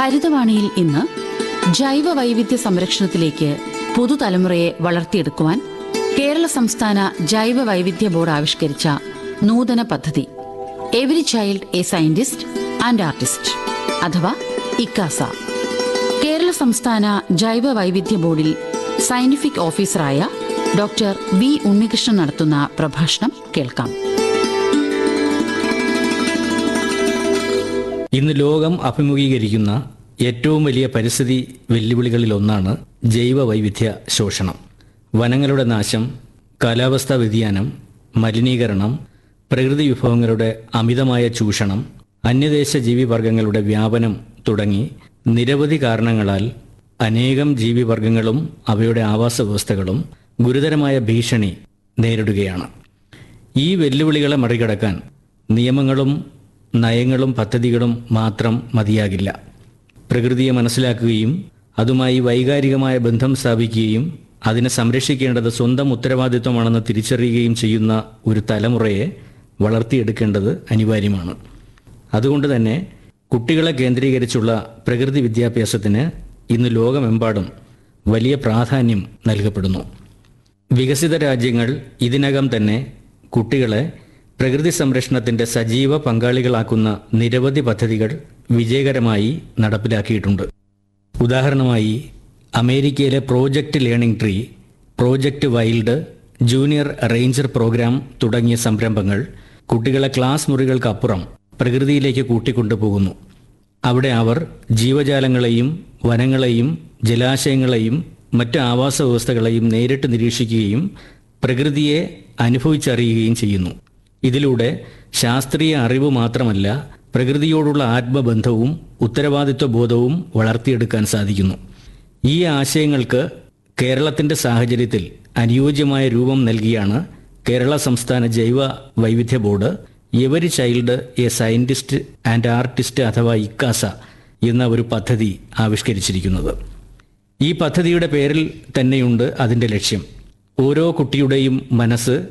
ഹരിതവാണിയിൽ ഇന്ന് ജൈവ വൈവിധ്യ സംരക്ഷണത്തിലേക്ക് പുതുതലമുറയെ വളർത്തിയെടുക്കുവാൻ കേരള സംസ്ഥാന ജൈവ വൈവിധ്യ ബോർഡ് ആവിഷ്കരിച്ച നൂതന പദ്ധതി every child a scientist and artist അഥവാ ഇക്കാസ കേരള സംസ്ഥാന ജൈവ വൈവിധ്യ ബോർഡിൽ സയന്റിഫിക് ഓഫീസറായ ഡോക്ടർ വി ഉണ്ണികൃഷ്ണൻ നടത്തുന്ന പ്രഭാഷണം കേൾക്കാം ഇന്ന് ലോകം അഭിമുഖീകരിക്കുന്ന ഏറ്റവും വലിയ പരിസ്ഥിതി വെല്ലുവിളികളിലൊന്നാണ് ജൈവ വൈവിധ്യ ശോഷണം വനങ്ങളുടെ നാശം കാലാവസ്ഥാ വ്യതിയാനം മലിനീകരണം പ്രകൃതി വിഭവങ്ങളുടെ അമിതമായ ചൂഷണം അന്യദേശ ജീവിവർഗങ്ങളുടെ വ്യാപനം തുടങ്ങി നിരവധി കാരണങ്ങളാൽ അനേകം ജീവിവർഗങ്ങളും അവയുടെ ആവാസ വ്യവസ്ഥകളും ഗുരുതരമായ ഭീഷണി നേരിടുകയാണ് ഈ വെല്ലുവിളികളെ മറികടക്കാൻ നിയമങ്ങളും നയങ്ങളും പദ്ധതികളും മാത്രം മതിയാകില്ല പ്രകൃതിയെ മനസ്സിലാക്കുകയും അതുമായി വൈകാരികമായ ബന്ധം സ്ഥാപിക്കുകയും അതിനെ സംരക്ഷിക്കേണ്ടത് സ്വന്തം ഉത്തരവാദിത്വമാണെന്ന് തിരിച്ചറിയുകയും ചെയ്യുന്ന ഒരു തലമുറയെ വളർത്തിയെടുക്കേണ്ടത് അനിവാര്യമാണ് അതുകൊണ്ട് തന്നെ കുട്ടികളെ കേന്ദ്രീകരിച്ചുള്ള പ്രകൃതി വിദ്യാഭ്യാസത്തിന് ഇന്ന് ലോകമെമ്പാടും വലിയ പ്രാധാന്യം നൽകപ്പെടുന്നു വികസിത രാജ്യങ്ങൾ ഇതിനകം തന്നെ കുട്ടികളെ പ്രകൃതി സംരക്ഷണത്തിന്റെ സജീവ പങ്കാളികളാക്കുന്ന നിരവധി പദ്ധതികൾ വിജയകരമായി നടപ്പിലാക്കിയിട്ടുണ്ട് ഉദാഹരണമായി അമേരിക്കയിലെ project learning tree project wild junior ranger program തുടങ്ങിയ സംരംഭങ്ങൾ കുട്ടികളെ ക്ലാസ് മുറികൾക്കപ്പുറം പ്രകൃതിയിലേക്ക് കൂട്ടിക്കൊണ്ടുപോകുന്നു അവിടെ അവർ ജീവജാലങ്ങളെയും വനങ്ങളെയും ജലാശയങ്ങളെയും മറ്റ് ആവാസ വ്യവസ്ഥകളെയും നേരിട്ട് നിരീക്ഷിക്കുകയും പ്രകൃതിയെ അനുഭവിച്ചറിയുകയും ചെയ്യുന്നു ഇതിലൂടെ ശാസ്ത്രീയ അറിവ് മാത്രമല്ല പ്രകൃതിയോടുള്ള ആത്മബന്ധവും ഉത്തരവാദിത്വ ബോധവും വളർത്തിയെടുക്കാൻ സാധിക്കുന്നു ഈ ആശയങ്ങൾക്ക് കേരളത്തിന്റെ സാഹചര്യത്തിൽ അനുയോജ്യമായ രൂപം നൽകിയാണ് കേരള സംസ്ഥാന ജൈവ വൈവിധ്യ board every child a scientist and artist അഥവാ ഇക്കാസ എന്ന ഒരു പദ്ധതി ആവിഷ്കരിച്ചിരിക്കുന്നത് ഈ പദ്ധതിയുടെ പേരിൽ തന്നെയുണ്ട് അതിൻ്റെ ലക്ഷ്യം ഓരോ കുട്ടിയുടെയും മനസ്സ്